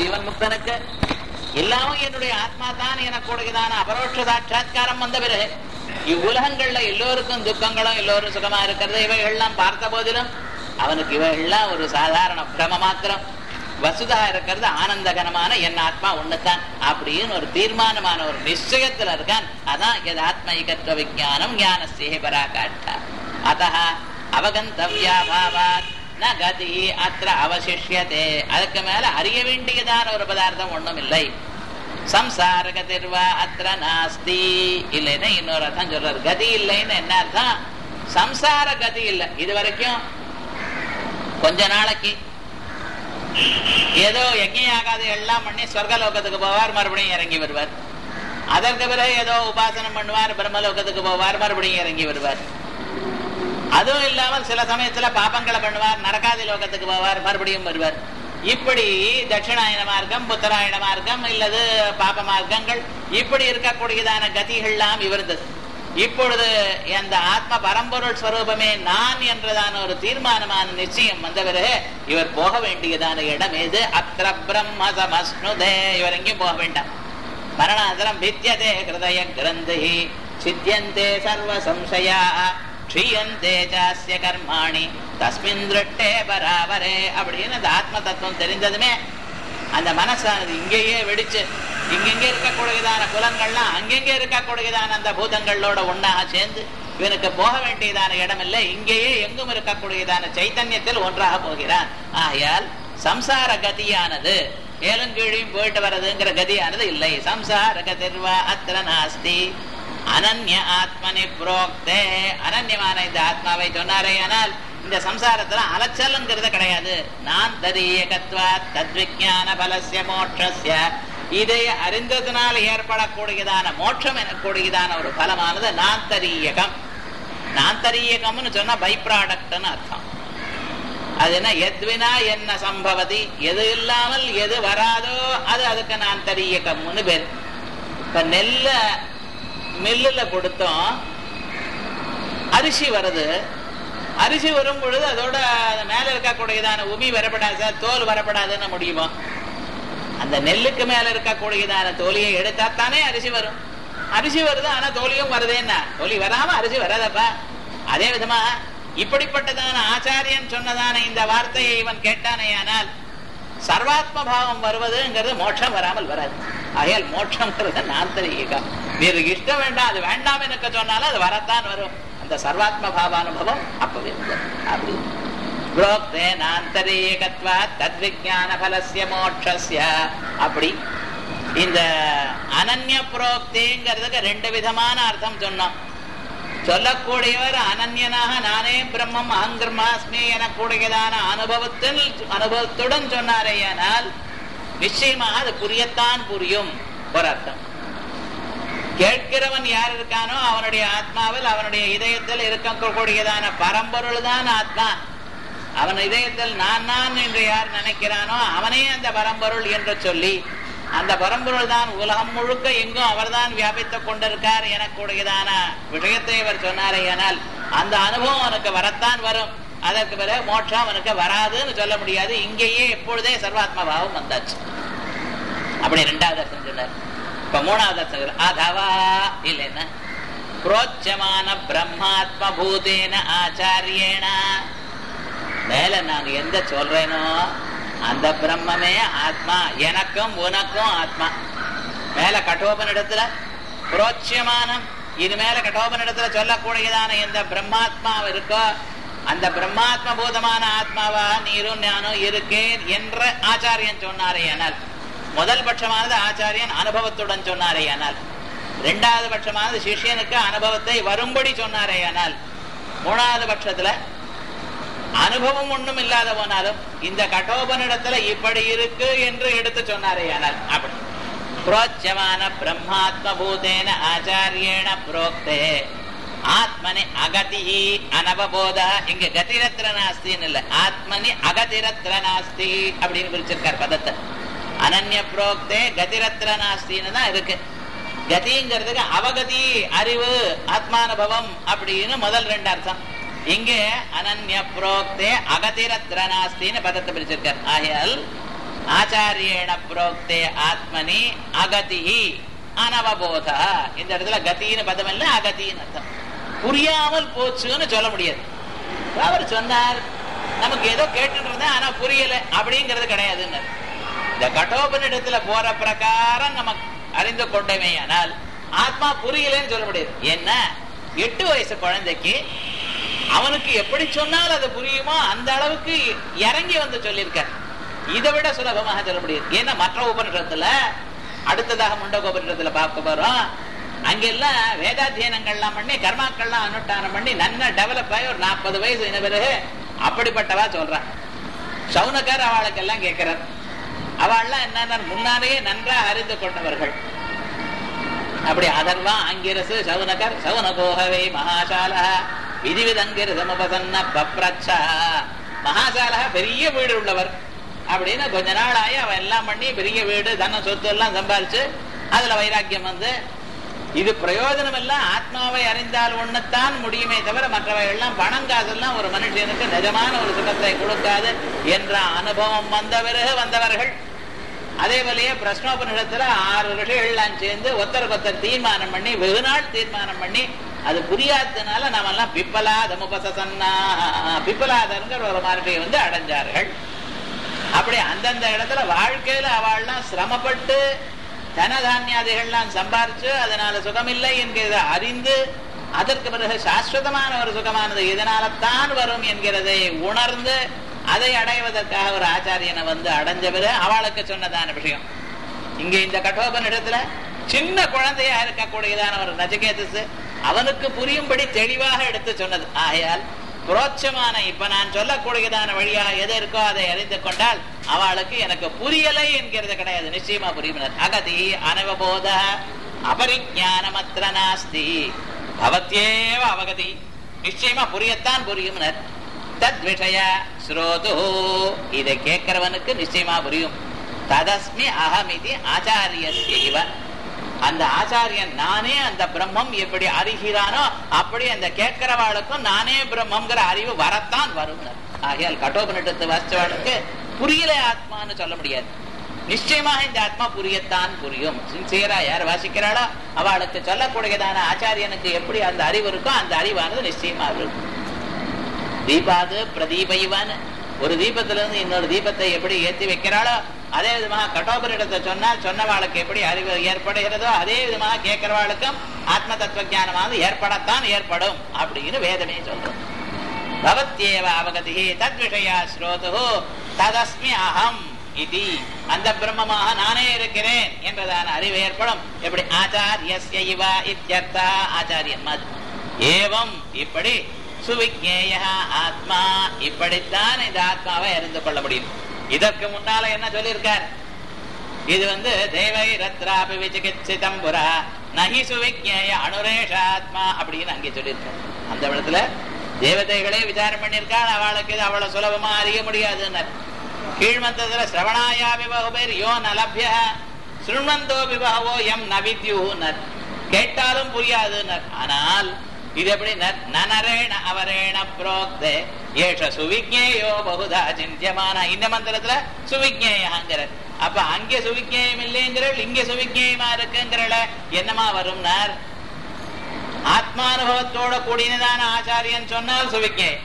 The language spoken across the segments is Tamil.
ஜீவன் முக்தனுக்கு எல்லாமும் என்னுடைய ஆத்மா தான் எனக்கூடியதான அபரோட்ச சாட்சா்காரம் வந்த பிறகு இவ்வுலகங்கள்ல எல்லோருக்கும் துக்கங்களும் எல்லோரும் சுகமா இருக்கிறது இவைகள்லாம் பார்த்த போதிலும் அவனுக்கு இவைகள்லாம் ஒரு சாதாரண பிரம மாத்திரம் வசுதா இருக்கிறது ஆனந்தகரமான என் ஆத்மா ஒண்ணுதான் அப்படின்னு ஒரு தீர்மானமான ஒரு நிச்சயத்துல இருக்கான் அதான் எது ஆத்மீகத்துவ விஜானம் ஞானஸ்யே பராகாட்டா அத்த அவகந்தவ்யா பாவாத் ந கதி அத்திர அவசிஷ்யதே அதுக்கு மேல அறிய வேண்டியதான ஒரு பதார்த்தம் ஒண்ணும் இல்லை சம்சார கதிர்வா அத்திர நாஸ்தி இல்லைன்னா இன்னொரு அர்த்தம் சொல்றாரு கதி இல்லைன்னு என்ன அர்த்தம் சம்சார கதி இல்லை இது வரைக்கும் கொஞ்ச நாளைக்கு ஏதோ யஜ்ஞாகாது எல்லாம் பண்ணி சொர்க்கலோகத்துக்கு போவார் மறுபடியும் இறங்கி வருவார் அதற்கு பிறகு ஏதோ உபாசனம் பண்ணுவார் பிரம்மலோகத்துக்கு போவார் மறுபடியும் இறங்கி வருவார் அதுவும் இல்லாமல் சில சமயத்துல பாப்பங்களை பண்ணுவார் நரகாதி லோகத்துக்கு போவார் மறுபடியும் வருவார் இப்படி தட்சிணாயன மார்க்கம் புத்தராயண மார்க்கம் இல்லது பாப மார்க்கங்கள் இப்படி இருக்கக்கூடியதான கதிகள்லாம் இவர்ந்தது இப்பொழுது அந்த ஆத்ம பரம்பொருள் ஸ்வரூபமே நான் என்றதான ஒரு தீர்மானமான நிச்சயம் வந்த பிறகு இவர் போக வேண்டியதான இடம் எது அத்திர பிரம்ம சமஸ்னுதே இவர் எங்கேயும் போக வேண்டாம் மரணாந்தரம் வித்தியதே ஹிருதய கிரந்தி சித்தியந்தே சர்வ சம்சயா க்ஷீயந்தே சாஸ்ய கர்மாணி தஸ்மின் திருட்டே பராவரே அப்படின்னு அந்த ஆத்ம தத்துவம் தெரிந்ததுமே அந்த மனசானது இங்கேயே வெடிச்சு இங்கெங்கே இருக்கக்கூடியதான புலன்கள்லாம் அங்கெங்கே இருக்கக்கூடியதான அந்த பூதங்களோட ஒன்னாக சேர்ந்து இவனுக்கு போக வேண்டியதான இடம் இல்லை இங்கேயே எங்கும் இருக்கக்கூடியதான சைத்தன்யத்தில் ஒன்றாக போகிறான் ஆகையால் சம்சார கதியானது மேலும் கீழையும் போயிட்டு வர்றதுங்கிற கதியானது இல்லை சம்சார கதிர்வா அத்திர நாஸ்தி அனன்ய ஆத்மனி புரோக்தே அனன்யமான இந்த ஆத்மாவை சொன்னாரே ஆனால் இந்த சம்சாரத்துல அலைச்சல்ங்கிறது கிடையாது நான் ததீயகத்வா தத்விஜான பலசிய மோட்சஸ்ய இதை அறிந்ததுனால் ஏற்படக்கூடியதான மோட்சம் எனக்கூடியதான ஒரு பலமானது நாந்தரீயகம் நாந்தரீயகம்னு சொன்னா பை ப்ராடக்ட்னு அர்த்தம் அது என்ன எத்வினா என்ன சம்பவதி எது இல்லாமல் எது வராதோ அது அதுக்கு நான் தரியக்கம்னு பேர் இப்ப நெல்ல மில்லுல கொடுத்தோம் அரிசி வருது அரிசி வரும் பொழுது அதோட மேல இருக்கக்கூடியதான உமி வரப்படாது சார் தோல் வரப்படாதுன்னு முடியுமா அந்த நெல்லுக்கு மேல இருக்கக்கூடியதான தோலியை எடுத்தா தானே அரிசி வரும் அரிசி வருது ஆனா தோலியும் வருதேன்னா தோலி வராம அரிசி வராதப்பா அதே விதமா இப்படிப்பட்டதான ஆச்சாரியன் சொன்னதான இந்த வார்த்தையை இவன் கேட்டானே ஆனால் சர்வாத்ம பாவம் வருவதுங்கிறது மோட்சம் வராமல் வராது ஆகையால் மோட்சம்ங்கிறது நாந்தரீகம் நீர் இஷ்டம் வேண்டாம் அது வேண்டாம் எனக்கு சொன்னாலும் அது வரத்தான் வரும் அந்த சர்வாத்ம பாவானுபவம் அப்பவே அப்படி புரோக்தே நாந்தரீகத்வா தத்விஜான பலசிய மோட்சஸ்ய அப்படி இந்த அனன்ய புரோக்திங்கிறதுக்கு ரெண்டு விதமான அர்த்தம் சொன்னோம் சொல்லக்கூடியவர் அனன்யனாக நானே பிரம்மம் அங்கிரமாஸ்மி எனக்கூடியதான அனுபவத்தில் அனுபவத்துடன் சொன்னாரேயானால் நிச்சயமாக அது புரியத்தான் புரியும் ஒரு அர்த்தம் கேட்கிறவன் யார் இருக்கானோ அவனுடைய ஆத்மாவில் அவனுடைய இதயத்தில் இருக்கக்கூடியதான பரம்பொருள் தான் ஆத்மா அவன் இதயத்தில் நான் நான் என்று யார் நினைக்கிறானோ அவனே அந்த பரம்பொருள் என்று சொல்லி அந்த பரம்பொருள் தான் உலகம் முழுக்க எங்கும் அவர்தான் வியாபித்துக் கொண்டிருக்கார் எனக்கூடியதான விஷயத்தை அவர் சொன்னாரே ஆனால் அந்த அனுபவம் அவனுக்கு வரத்தான் வரும் அதற்கு பிறகு மோட்சம் அவனுக்கு வராதுன்னு சொல்ல முடியாது இங்கேயே எப்பொழுதே சர்வாத்மா பாவம் வந்தாச்சு அப்படி ரெண்டாவது அர்த்தம் சொன்னார் இப்ப மூணாவது அர்த்தம் சொல்றார். அதவா இல்லைன்னா புரோச்சமான பிரம்மாத்ம பூதேன ஆச்சாரியேன மேல நான் எந்த சொல்றேனோ அந்த பிரம்மமே ஆத்மா எனக்கும் உனக்கும் ஆத்மா மேல கட்டோபனிடத்துல புரோட்சியமானம் இது மேல கட்டோபனிடத்துல சொல்லக்கூடியதான எந்த பிரம்மாத்மா இருக்கோ அந்த பிரம்மாத்ம பூதமான ஆத்மாவா நீரும் நானும் இருக்கேன் என்ற ஆச்சாரியன் சொன்னாரே ஆனால் முதல் பட்சமானது ஆச்சாரியன் அனுபவத்துடன் சொன்னாரே ஆனால் இரண்டாவது பட்சமானது சிஷ்யனுக்கு அனுபவத்தை வரும்படி சொன்னாரே ஆனால் மூணாவது பட்சத்துல அனுபவம் ஒண்ணும் இல்லாத போனாலும் இந்த கடோபனிடத்துல இப்படி இருக்கு என்று எடுத்து சொன்னாரே ஆனால் அப்படி புரோச்சமான பிரம்மாத்ம பூதேன ஆச்சாரியேன புரோக்தே ஆத்மனி அகதி அனவபோத இங்க கதிரத்ர நாஸ்தின்னு இல்ல ஆத்மனி அகதிரத்ர நாஸ்தி அப்படின்னு பிரிச்சிருக்கார் பதத்தை அனன்ய புரோக்தே கதிரத்ர நாஸ்தின்னு தான் இருக்கு கதிங்கிறதுக்கு அவகதி அறிவு ஆத்மானுபவம் அப்படின்னு முதல் ரெண்டு அர்த்தம் இங்கே அனன்ய புரோக்தே அகதிரத்ர நாஸ்தின்னு பதத்தை பிரிச்சிருக்கார் ஆகையால் ஆச்சாரியேண புரோக்தே ஆத்மனி அகதி அனவபோத இந்த இடத்துல கத்தின்னு பதம் இல்ல அகத்தின்னு அர்த்தம் புரியாமல் போச்சுன்னு சொல்ல முடியாது அவர் சொன்னார் நமக்கு ஏதோ கேட்டுட்டு இருந்தேன் ஆனா புரியல அப்படிங்கிறது கிடையாதுன்னு இந்த கட்டோபனிடத்துல போற பிரகாரம் நம்ம அறிந்து கொண்டமே ஆனால் ஆத்மா புரியலன்னு சொல்ல முடியாது என்ன எட்டு வயசு குழந்தைக்கு அவனுக்கு எப்படி சொன்னால் அது புரியுமோ அந்த அளவுக்கு இறங்கி வந்து சொல்லியிருக்கார் இதை விட சுலபமாக சொல்ல முடியாது ஏன்னா மற்ற உபனிஷத்துல அடுத்ததாக முண்டக உபனிஷத்துல பார்க்க போறோம் அங்கெல்லாம் வேதாத்தியனங்கள்லாம் பண்ணி கர்மாக்கள்லாம் அனுஷ்டானம் பண்ணி நல்லா டெவலப் ஆகி ஒரு நாற்பது வயசு இந்த பிறகு அப்படிப்பட்டவா சொல்றான் சவுனகர் அவளுக்கெல்லாம் கேட்கிறார் அவள்லாம் என்னன்னா முன்னாலேயே நன்றாக அறிந்து கொண்டவர்கள் அப்படி அதர்வா அங்கிரசு சவுனகர் சவுனகோகவே மகாசாலா விதிவிதங்கிரசமுபசன்ன பப்ரச்சா மகாசாலா பெரிய வீடு உள்ளவர் அப்படின்னு கொஞ்ச நாள் ஆகி அவன் எல்லாம் பண்ணி பெரிய வீடு தன சொத்து எல்லாம் சம்பாரிச்சு அதுல வைராக்கியம் வந்து இது பிரயோஜனம் எல்லாம் ஆத்மாவை அறிந்தால் ஒண்ணுத்தான் முடியுமே தவிர மற்றவை எல்லாம் பணம் காசெல்லாம் ஒரு மனுஷனுக்கு நிஜமான ஒரு சுகத்தை கொடுக்காது என்ற அனுபவம் வந்த பிறகு வந்தவர்கள் அதே போலயே பிரஷ்னோபனிடத்துல ஆறு ரிஷிகள்லாம் சேர்ந்து ஒருத்தருக்கு ஒருத்தர் தீர்மானம் பண்ணி வெகு நாள் தீர்மானம் பண்ணி அது புரியாததுனால நாம எல்லாம் பிப்பலாத முபசன்னா பிப்பலாதங்கிற ஒரு மார்க்கையை வந்து அடைஞ்சார்கள் அப்படி அந்தந்த இடத்துல வாழ்க்கையில அவள்லாம் சிரமப்பட்டு தனதானியாதிகள்லாம் சம்பாரிச்சு அதனால சுகமில்லை என்கிறத அறிந்து அதற்கு பிறகு சாஸ்வதமான ஒரு சுகமானது இதனால தான் வரும் என்கிறதை உணர்ந்து அதை அடைவதற்காக ஒரு ஆச்சாரியனை வந்து அடைஞ்ச பிறகு அவளுக்கு சொன்னதான விஷயம் இங்க இந்த கட்டோபனிடத்துல சின்ன குழந்தையா இருக்கக்கூடியதான ஒரு நஜகேதஸ் அவனுக்கு புரியும்படி தெளிவாக எடுத்து சொன்னது ஆகையால் புரோட்சமான இப்ப நான் சொல்லக்கூடியதான வழியாக எது இருக்கோ அதை அறிந்து கொண்டால் அவளுக்கு எனக்கு புரியலை என்கிறது கிடையாது நிச்சயமா புரியுனர் அகதி அனவபோத அபரிஜானமத்திர நாஸ்தி பவத்தியேவ அவகதி நிச்சயமா புரியத்தான் புரியும்னர் தத் விஷய ஸ்ரோது இதை கேட்கிறவனுக்கு நிச்சயமா புரியும் ததஸ்மி அகமிதி ஆச்சாரியஸ்யவ அந்த ஆச்சாரியன் நானே அந்த பிரம்மம் எப்படி அறிகிறானோ அப்படி அந்த கேட்கிறவாளுக்கும் நானே பிரம்மங்கிற அறிவு வரத்தான் வரும் ஆகையால் கட்டோபனிடத்து வாசிச்சவாளுக்கு புரியல ஆத்மான்னு சொல்ல முடியாது நிச்சயமாக இந்த ஆத்மா புரியத்தான் புரியும் சின்சியரா யார் வாசிக்கிறாளோ அவளுக்கு சொல்லக்கூடியதான ஆச்சாரியனுக்கு எப்படி அந்த அறிவு இருக்கோ அந்த அறிவானது நிச்சயமா இருக்கும் தீபாது பிரதீபைவான் ஒரு தீபத்துல இருந்து இன்னொரு தீபத்தை எப்படி ஏற்றி வைக்கிறாளோ அதே விதமாக கட்டோபரிடத்தை சொன்னால் சொன்னவாளுக்கு எப்படி அறிவு ஏற்படுகிறதோ அதே விதமாக கேட்கிறவாளுக்கும் ஆத்ம தத்துவ ஜானமானது ஏற்படத்தான் ஏற்படும் அப்படின்னு வேதமே சொல்றோம் பவத்யேவ அவகதி தத் விஷயா ஸ்ரோது ததஸ்மி அகம் இது அந்த பிரம்மமாக நானே இருக்கிறேன் என்றதான அறிவு ஏற்படும் எப்படி ஆச்சாரியஸ்ய இவ இத்தியர்த்தா ஆச்சாரியன் மது ஏவம் இப்படி சுவிஜேய ஆத்மா இப்படித்தான் இந்த ஆத்மாவை அறிந்து கொள்ள முடியும் இதற்கு முன்னால என்ன சொல்லியிருக்கார் இது வந்து தேவை ரத்ராபி விசிகிச்சிதம் புரா நகி சுவிஜேய அனுரேஷ ஆத்மா அப்படின்னு அங்கே சொல்லியிருக்கார் அந்த இடத்துல தேவதைகளே விசாரம் பண்ணியிருக்காள் அவளுக்கு இது அவ்வளவு சுலபமா அறிய முடியாதுன்னு கீழ்மந்தத்துல சிரவணாயா விபகுபேர் யோ நலபிய சுருண்வந்தோ விபகவோ எம் நவித்யூனர் கேட்டாலும் புரியாதுனர் ஆனால் இது எப்படி நனரேண அவரேண புரோக்தே ஏஷ சுவிஜேயோ பகுதா சிந்தியமான இந்த மந்திரத்துல சுவிஜேயங்கிற அப்ப அங்கே சுவிஜேயம் இல்லைங்கிறள் இங்க சுவிஜேயமா இருக்குங்கிறல என்னமா வரும்னார் ஆத்மானுபவத்தோட கூடியதான ஆச்சாரியன் சொன்னால் சுவிஜேயம்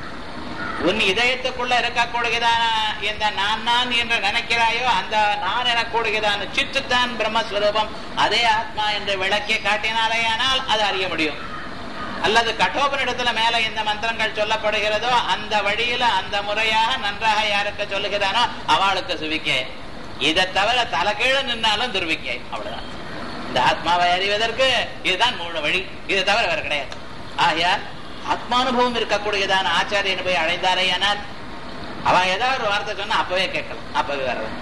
உன் இதயத்துக்குள்ள இருக்கக்கூடியதான இந்த நான் நான் என்று நினைக்கிறாயோ அந்த நான் எனக்கூடியதான சித்துத்தான் பிரம்மஸ்வரூபம் அதே ஆத்மா என்று விளக்கி காட்டினாலேயானால் அது அறிய முடியும் அல்லது கட்டோபனிடத்துல மேல இந்த மந்திரங்கள் சொல்லப்படுகிறதோ அந்த வழியில அந்த முறையாக நன்றாக யாருக்கு சொல்லுகிறானோ அவளுக்கு சுவிக்கை இதை தவிர தலைகீழ நின்னாலும் துர்விக்கை அவ்வளவுதான் இந்த ஆத்மாவை அறிவதற்கு இதுதான் மூணு வழி இதை தவிர வேற கிடையாது ஆகையால் ஆத்மானுபவம் இருக்கக்கூடியதான ஆச்சாரியனை போய் அடைந்தாரே ஆனால் அவன் ஏதாவது ஒரு வார்த்தை சொன்னா அப்பவே கேட்கலாம் அப்பவே வரலாம்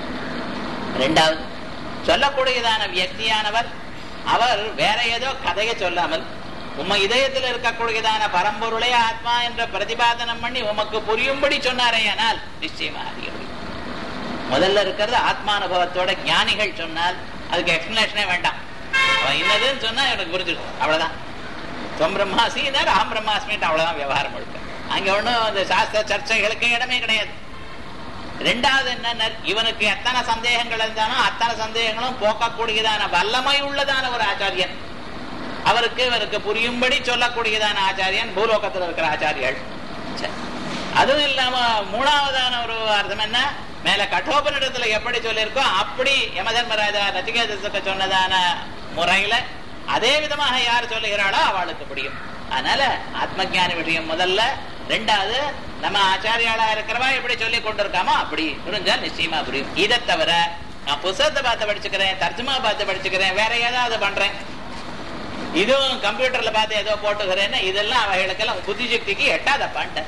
ரெண்டாவது சொல்லக்கூடியதான வியக்தியானவர் அவர் வேற ஏதோ கதையை சொல்லாமல் உம்ம இதயத்தில் இருக்கக்கூடியதான பரம்பொருளே ஆத்மா என்ற பிரதிபாதனம் பண்ணி உமக்கு புரியும்படி சொன்னாரே ஆனால் நிச்சயமா அறிய முடியும் முதல்ல இருக்கிறது ஆத்மானுபவத்தோட ஞானிகள் சொன்னால் அதுக்கு எக்ஸ்பிளேஷனே வேண்டாம் அவன் இன்னதுன்னு சொன்னா எனக்கு புரிஞ்சிடும் அவ்வளவுதான் தொம் பிரம்மாசினர் ஆம் பிரம்மாஸ்மிட்டு அவ்வளவுதான் விவகாரம் முழுக்க அங்க ஒண்ணும் அந்த சாஸ்திர சர்ச்சைகளுக்கு இடமே கிடையாது ரெண்டாவது என்ன இவனுக்கு எத்தனை சந்தேகங்கள் இருந்தானோ அத்தனை சந்தேகங்களும் போக்கக்கூடியதான வல்லமை உள்ளதான ஒரு ஆச்சாரியன் அவருக்கு இவருக்கு புரியும்படி சொல்லக்கூடியதான ஆச்சாரியன் பூலோகத்தில் இருக்கிற ஆச்சாரியர்கள் சரி. அதுவும் இல்லாம மூணாவதான ஒரு அர்த்தம் என்ன மேல கட்டோபனிடத்துல எப்படி சொல்லியிருக்கோ அப்படி யமதர்மராஜா நச்சிகேதத்துக்கு சொன்னதான முறையில அதே விதமாக யார் சொல்லுகிறாளோ அவளுக்கு புரியும் அதனால ஆத்ம ஞான விஷயம் முதல்ல ரெண்டாவது நம்ம ஆச்சாரியாளா இருக்கிறவா எப்படி சொல்லி கொண்டிருக்காமோ அப்படி புரிஞ்சால் நிச்சயமா புரியும் இதை தவிர நான் புத்தகத்தை பார்த்து படிச்சுக்கிறேன் தர்ஜுமா பார்த்து படிச்சுக்கிறேன் வேற ஏதாவது பண்றேன் இதுவும் கம்ப்யூட்டர்ல பார்த்து ஏதோ போட்டுக்கிறேன்னு இதெல்லாம் அவைகளுக்கெல்லாம் புத்தி சக்திக்கு எட்டாதப்பான்ட்ட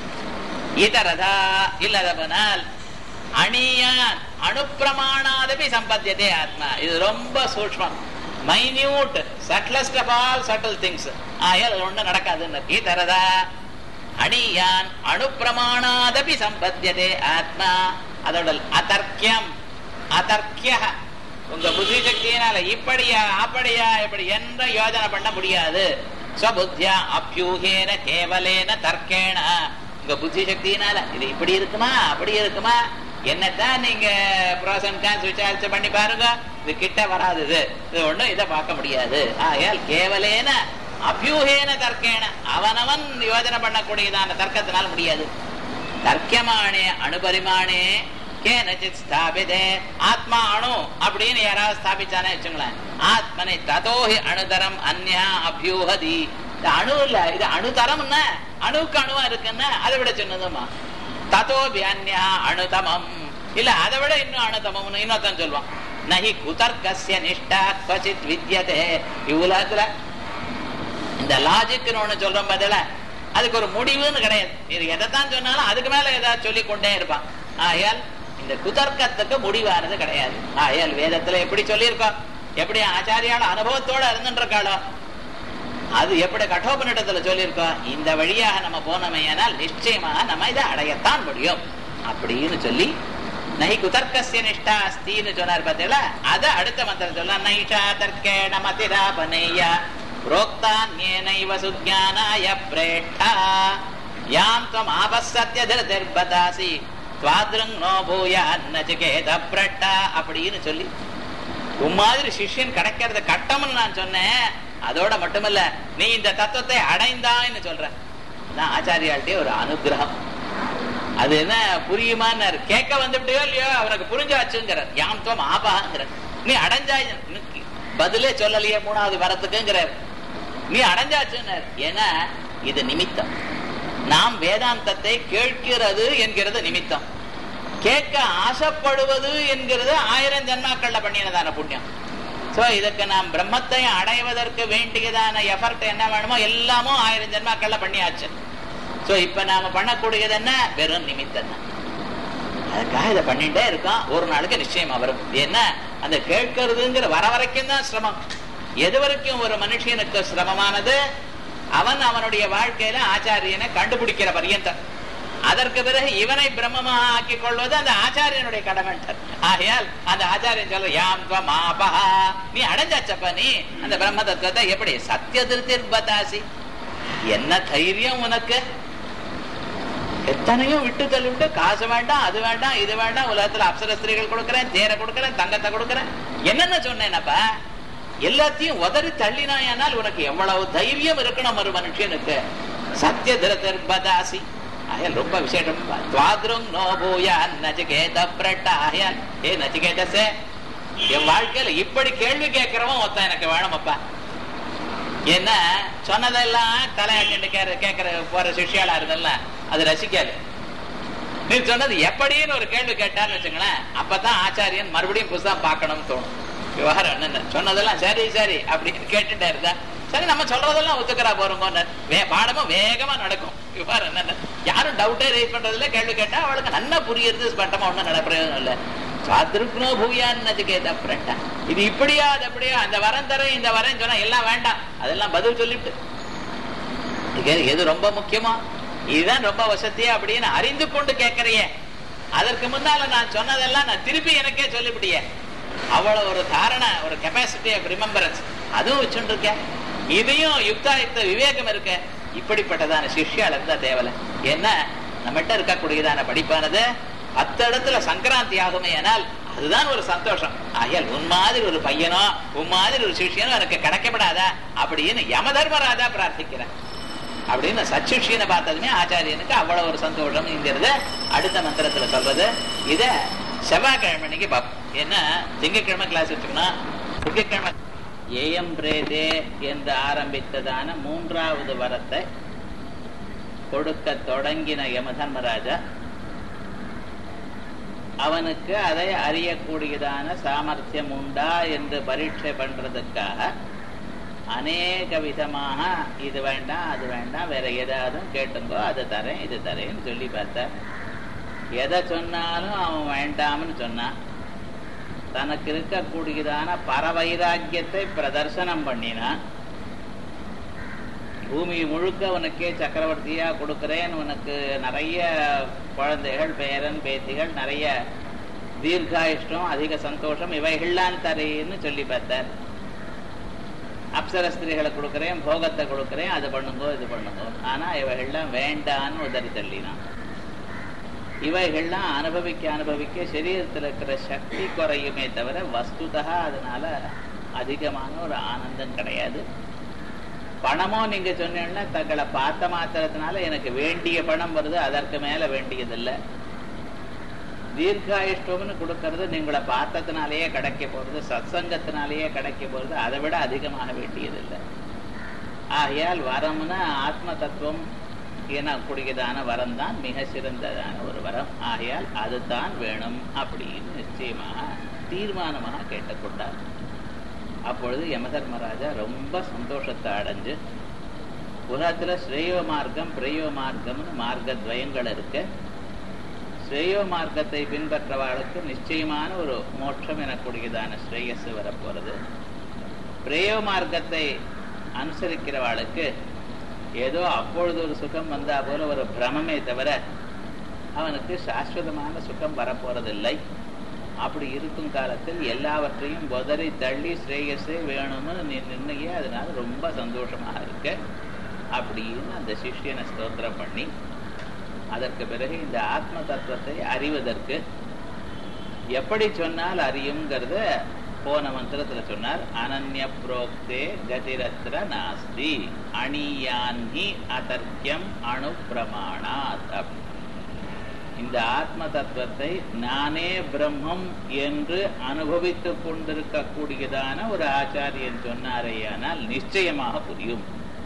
இதரதா இல்லாதவனால் அணியான் அணுப்பிரமாணாதபி சம்பத்தியதே ஆத்மா இது ரொம்ப சூக்மம் minute subtlest of all subtle things ஆயால் ஒண்ணு நடக்காதுன்னு இதரதா அணியான் அணுப்பிரமாணாதபி சம்பத்தியதே ஆத்மா அதோட அதர்க்கியம் அதர்க்கிய உங்க புத்தி சக்தியினால இப்படியா அப்படியா இப்படி என்ற யோஜனை பண்ண முடியாது ஸ்வபுத்தியா அபியூகேன கேவலேன தர்க்கேன உங்க புத்தி சக்தியினால இது இப்படி இருக்குமா அப்படி இருக்குமா என்னத்தான் நீங்க ப்ரோசன் கான்ஸ் விசாரிச்சு பண்ணி பாருங்க இது கிட்ட வராது இது இது ஒண்ணும் இதை பார்க்க முடியாது ஆகையால் கேவலேன அபியூகேன தர்க்கேன அவனவன் யோஜனை பண்ணக்கூடியதான தர்க்கத்தினால் முடியாது தர்க்கமானே அணுபரிமானே கேனச்சித் ஸ்தாபிதே ஆத்மா அணு அப்படின்னு யாராவது ஸ்தாபிச்சானே வச்சுங்களேன் ஆத்மனை ததோஹி அணுதரம் அந்யா அபியூஹதி இது அணு இல்ல இது அணுதரம்னா அணுக்கு அணுவா இருக்குன்னா அதை விட சொன்னதுமா ததோபி அந்யா அணுதமம் இல்ல அதை விட இன்னும் அணுதமம்னு இன்னொருத்தன் சொல்லுவான் நஹி குதர்க்கஸ்ய நிஷ்டா குவச்சித் வித்யதே இவ்வுலகத்துல இந்த லாஜிக்னு ஒண்ணு சொல்றோம் பதில அதுக்கு ஒரு முடிவுன்னு கிடையாது இது எதைத்தான் சொன்னாலும் அதுக்கு மேல ஏதாவது சொல்லி கொண்டே இருப்பான் ஆயால் இந்த குதர்க்கத்துக்கு முடிவானது கிடையாது ஆயால் வேதத்துல எப்படி சொல்லியிருக்கோம் எப்படி ஆச்சாரியால அனுபவத்தோட இருந்துருக்காளோ அது எப்படி கட்டோபனிடத்துல சொல்லியிருக்கோம் இந்த வழியாக நம்ம போனோமையானால் நிச்சயமாக நம்ம இதை அடையத்தான் முடியும் அப்படின்னு சொல்லி நகி குதர்க்கசிய நிஷ்டா அஸ்தின்னு சொன்னார் பார்த்தீங்களா அத அடுத்த மந்திரம் சொல்ல நைஷா தர்க்கேண மதிராபனேய புரோக்தான்யேனைவ சுஜானாய பிரேட்டா யாம் துவம் ஆபசத்ய திருதிர்பதாசி துவாதிருங் நோ பூயா நச்சிகேத பிரட்டா அப்படின்னு சொல்லி உன் மாதிரி சிஷ்யன் கிடைக்கிறது கட்டம்னு நான் சொன்னேன் அதோட மட்டுமல்ல நீ இந்த தத்துவத்தை அடைந்தான்னு சொல்ற நான் ஆச்சாரியாள்கிட்டே ஒரு அனுகிரகம் அது என்ன புரியுமான்னு கேட்க வந்துவிட்டயோ இல்லையோ அவனுக்கு புரிஞ்சாச்சுங்கிறார் யாம் துவம் ஆபாங்கிறார் நீ அடைஞ்சாய் பதிலே சொல்லலையே மூணாவது வரத்துக்குங்கிறார் நீ அடைஞ்சாச்சுன்னார் ஏன்னா இது நிமித்தம் நாம் வேதாந்தத்தை கேட்கிறது என்கிறது நிமித்தம் கேட்க ஆசைப்படுவது என்கிறது ஆயிரம் ஜன்மாக்கள்ல பண்ணினதான புண்ணியம் சோ இதுக்கு நாம் பிரம்மத்தை அடைவதற்கு வேண்டியதான எஃபர்ட் என்ன வேணுமோ எல்லாமும் ஆயிரம் ஜென்மாக்கள்ல பண்ணியாச்சு சோ இப்ப நாம பண்ணக்கூடியது என்ன வெறும் நிமித்தம் தான் அதுக்காக இதை பண்ணிட்டே இருக்கோம் ஒரு நாளுக்கு நிச்சயமா வரும் என்ன அந்த கேட்கறதுங்கிற வர வரைக்கும் தான் சிரமம் எது வரைக்கும் ஒரு மனுஷனுக்கு சிரமமானது அவன் அவனுடைய வாழ்க்கையில ஆச்சாரியனை கண்டுபிடிக்கிற பரியந்தம் அதற்கு பிறகு இவனை பிரம்மமாக ஆக்கிக் கொள்வது அந்த ஆச்சாரியனுடைய கடமை ஆகையால் அந்த ஆச்சாரியன் சொல்ற யாம் மாபா நீ அடைஞ்சாச்சப்ப நீ அந்த பிரம்ம தத்துவத்தை எப்படி சத்திய திருத்திர்பதாசி என்ன தைரியம் உனக்கு எத்தனையும் விட்டு தள்ளிவிட்டு காசு வேண்டாம் அது வேண்டாம் இது வேண்டாம் உலகத்துல அப்சர ஸ்திரீகள் கொடுக்கறேன் தேரை கொடுக்கறேன் தங்கத்தை கொடுக்கறேன் என்னென்ன சொன்னேனப்பா எல்லாத்தையும் உதறி தள்ளினாயானால் உனக்கு எவ்வளவு தைரியம் இருக்கணும் ஒரு மனுஷனுக்கு சத்திய திருத்திர்பதாசி ஆயால் ரொம்ப விசேஷம் துவாதிரும் நோபூயா நச்சிகேத பிரட்ட ஆயால் ஏ நச்சிகேதசே என் வாழ்க்கையில இப்படி கேள்வி கேட்கிறவன் ஒருத்தன் எனக்கு வேணுமப்பா என்ன சொன்னதெல்லாம் தலையாட்டு கேட்கிற போற சிஷியாளா இருந்தல்ல அது ரசிக்காது நீ சொன்னது எப்படின்னு ஒரு கேள்வி கேட்டான்னு வச்சுங்களேன் அப்பதான் ஆச்சாரியன் மறுபடியும் புதுசாக பார்க்கணும்னு தோணும் விவகாரம் என்னென்ன சொன்னதெல்லாம் சரி சரி அப்படின்னு கேட்டுட்டே இருந்தா சரி நம்ம சொல்றதெல்லாம் ஒத்துக்கிறா போறோங்க வே பாடமும் வேகமா நடக்கும் விவகாரம் என்னென்ன யாரும் டவுட்டே ரேஸ் பண்றதுல கேள்வி கேட்டா அவளுக்கு நல்லா புரியுறது ஸ்பட்டமா ஒண்ணும் நட பிரயோஜனம் இல்லை சாத்திருக்கணோ பூயான்னு நச்சுக்கேதா ஃப்ரெண்டா இது இப்படியா அது அப்படியா அந்த வரம் தரேன் இந்த வரேன்னு சொன்னா எல்லாம் வேண்டாம் அதெல்லாம் பதில் சொல்லிட்டு எது ரொம்ப முக்கியமா இதுதான் ரொம்ப வசதியா அப்படின்னு அறிந்து கொண்டு கேட்கறிய அதற்கு முன்னால நான் சொன்னதெல்லாம் நான் திருப்பி எனக்கே சொல்லிவிட்டிய அவ்வளவு ஒரு தாரணை ஒரு கெப்பாசிட்டி ஆஃப் ரிமெம்பரன்ஸ் அதுவும் வச்சுட்டு இருக்கேன் இதையும் யுக்தாயுக்த விவேகம் இருக்க இப்படிப்பட்டதான சிஷ்யால இருந்தா தேவலை ஏன்னா நம்மகிட்ட இருக்கக்கூடியதான படிப்பானது பத்து இடத்துல சங்கராந்தி ஆகுமே ஆனால் அதுதான் ஒரு சந்தோஷம் ஆகையால் உன் மாதிரி ஒரு பையனோ உன் மாதிரி ஒரு சிஷியனோ எனக்கு கிடைக்கப்படாதா அப்படின்னு யம தர்மராஜா பிரார்த்திக்கிறேன் அப்படின்னு சச்சிஷியனை பார்த்ததுமே ஆச்சாரியனுக்கு அவ்வளவு ஒரு சந்தோஷம்ங்கிறத அடுத்த மந்திரத்துல சொல்றது இத செவ்வாய்க்கிழமைக்கு பார்ப்போம் ஏன்னா திங்கக்கிழமை கிளாஸ் வச்சுக்கணும் திங்கக்கிழமை ஏஎம் பிரேதே என்று ஆரம்பித்ததான மூன்றாவது வரத்தை கொடுக்க தொடங்கின யமதர்மராஜா அவனுக்கு அதை அறியக்கூடியதான சாமர்த்தியம் உண்டா என்று பரீட்சை பண்றதுக்காக அநேக விதமாக இது வேண்டாம் அது வேண்டாம் வேற ஏதாவது கேட்டுங்கோ அது தரேன் இது தரேன்னு சொல்லி பார்த்த எதை சொன்னாலும் அவன் வேண்டாம்னு சொன்னான் தனக்கு இருக்கக்கூடியதான பரவைராக்கியத்தை பிரதர்சனம் பண்ணினான் பூமி முழுக்க உனக்கே சக்கரவர்த்தியா கொடுக்கிறேன் உனக்கு நிறைய குழந்தைகள் பேரன் பேத்திகள் நிறைய தீர்காயுஷ்டம் அதிக சந்தோஷம் இவைகள்லாம் தரேன்னு சொல்லி பார்த்தார் அப்சர ஸ்திரீகளை கொடுக்குறேன் போகத்தை கொடுக்குறேன் அது பண்ணுங்கோ இது பண்ணுங்கோ ஆனா இவைகள்லாம் வேண்டான்னு உதறி தள்ளினான் இவைகள்லாம் அனுபவிக்க அனுபவிக்க சரீரத்தில் இருக்கிற சக்தி குறையுமே தவிர வஸ்துதா அதனால அதிகமான ஒரு ஆனந்தம் கிடையாது பணமோ நீங்க சொன்னீங்கன்னா தங்களை பார்த்த மாத்திரத்தினால எனக்கு வேண்டிய பணம் வருது அதற்கு மேல வேண்டியதில்லை தீர்காயுஷ்டம்னு கொடுக்கறது நீங்களை பார்த்ததுனாலேயே கிடைக்க போறது சத்சங்கத்தினாலேயே கிடைக்க போறது அதை விட அதிகமாக வேண்டியதில்லை ஆகையால் வரம்னா ஆத்ம தத்துவம் எனக்கூடியதான வரம் தான் மிக சிறந்ததான ஒரு வரம் ஆகையால் அதுதான் வேணும் அப்படின்னு நிச்சயமாக தீர்மானமாக கேட்டுக்கொண்டார் அப்பொழுது யமதர்மராஜா ரொம்ப சந்தோஷத்தை அடைஞ்சு உலகத்துல ஸ்ரேயோ மார்க்கம் பிரேயோ மார்க்கம்னு மார்க்க துவயங்கள் இருக்கு ஸ்ரேயோ மார்க்கத்தை பின்பற்றவாளுக்கு நிச்சயமான ஒரு மோட்சம் எனக்கூடியதான ஸ்ரேயஸ் வரப்போறது பிரேயோ மார்க்கத்தை அனுசரிக்கிறவாளுக்கு ஏதோ அப்பொழுது ஒரு சுகம் வந்தா போல ஒரு பிரமமே தவிர அவனுக்கு சாஸ்வதமான சுகம் வரப்போறதில்லை அப்படி இருக்கும் காலத்தில் எல்லாவற்றையும் உதறி தள்ளி ஸ்ரேயஸே வேணும்னு நீ நிர்ணய அதனால ரொம்ப சந்தோஷமாக இருக்க அப்படின்னு அந்த சிஷ்யனை ஸ்தோத்திரம் பண்ணி அதற்கு பிறகு இந்த ஆத்ம தத்துவத்தை அறிவதற்கு எப்படி சொன்னால் அறியுங்கிறத போன மந்திரத்துல சொன்னார் அனன்ய புரோக்தே கதிரத்ர நாஸ்தி அணியான்ஹி அதர்க்கியம் அணு பிரமாணாத் அப்படி இந்த ஆத்ம தத்துவத்தை நானே பிரம்மம் என்று அனுபவித்துக் கொண்டிருக்கக்கூடியதான ஒரு ஆச்சாரியன் சொன்னாரேயானால் நிச்சயமாக புரியும்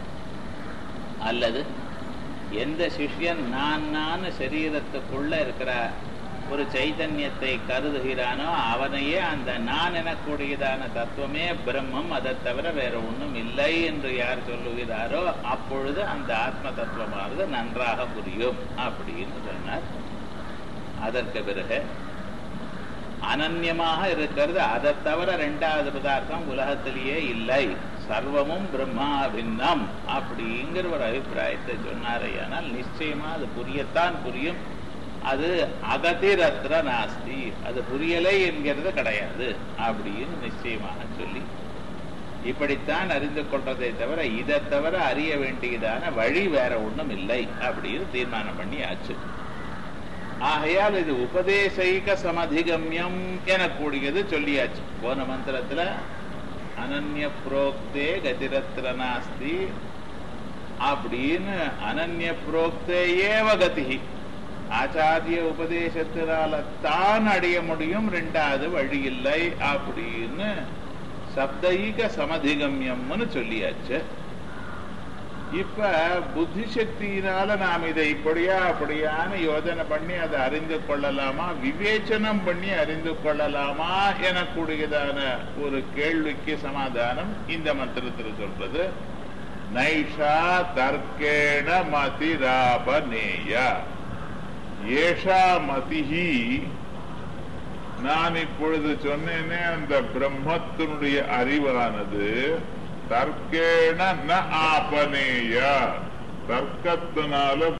அல்லது எந்த சிஷ்யன் நான் நான் சரீரத்துக்குள்ள இருக்கிற ஒரு சைதன்யத்தை கருதுகிறானோ அவனையே அந்த நான் எனக்கூடியதான தத்துவமே பிரம்மம் அதை தவிர வேற ஒன்றும் இல்லை என்று யார் சொல்லுகிறாரோ அப்பொழுது அந்த ஆத்ம தத்துவமானது நன்றாக புரியும் அப்படின்னு சொன்னார் அதற்கு பிறகு அனன்யமாக இருக்கிறது அதை தவிர ரெண்டாவது பதார்த்தம் உலகத்திலேயே இல்லை சர்வமும் பிரம்மா பின்னம் அப்படிங்கிற ஒரு அபிப்பிராயத்தை சொன்னாரையானால் நிச்சயமா அது புரியத்தான் புரியும் அது அகதிரத்ர நாஸ்தி அது புரியலை என்கிறது கிடையாது அப்படின்னு நிச்சயமாக சொல்லி இப்படித்தான் அறிந்து கொள்றதை தவிர இதை தவிர அறிய வேண்டியதான வழி வேற ஒண்ணும் இல்லை அப்படின்னு தீர்மானம் பண்ணி ஆச்சு ஆகையால் இது உபதேசைக சமதிகமியம் எனக்கூடியது சொல்லியாச்சு போன மந்திரத்துல அனன்ய புரோக்தே கதிரத்ர நாஸ்தி அப்படின்னு அனன்ய புரோக்தே ஏவ கதி ஆச்சாரிய உபதேசத்தினால தான் அடைய முடியும் ரெண்டாவது வழி இல்லை அப்படின்னு சப்தைக சமதிகமியம்னு சொல்லியாச்சு இப்ப புத்தி சக்தியினால நாம் இதை இப்படியா அப்படியான்னு யோஜனை பண்ணி அதை அறிந்து கொள்ளலாமா விவேச்சனம் பண்ணி அறிந்து கொள்ளலாமா எனக்கூடியதான ஒரு கேள்விக்கு சமாதானம் இந்த மந்திரத்தில் சொல்றது நைஷா தர்க்கேண மதிராபநேய ஏஷா மதிஹி நான் இப்பொழுது சொன்னேனே அந்த பிரம்மத்தினுடைய அறிவானது தர்க்கேண ந ஆபனேய தர்க்கத்தினால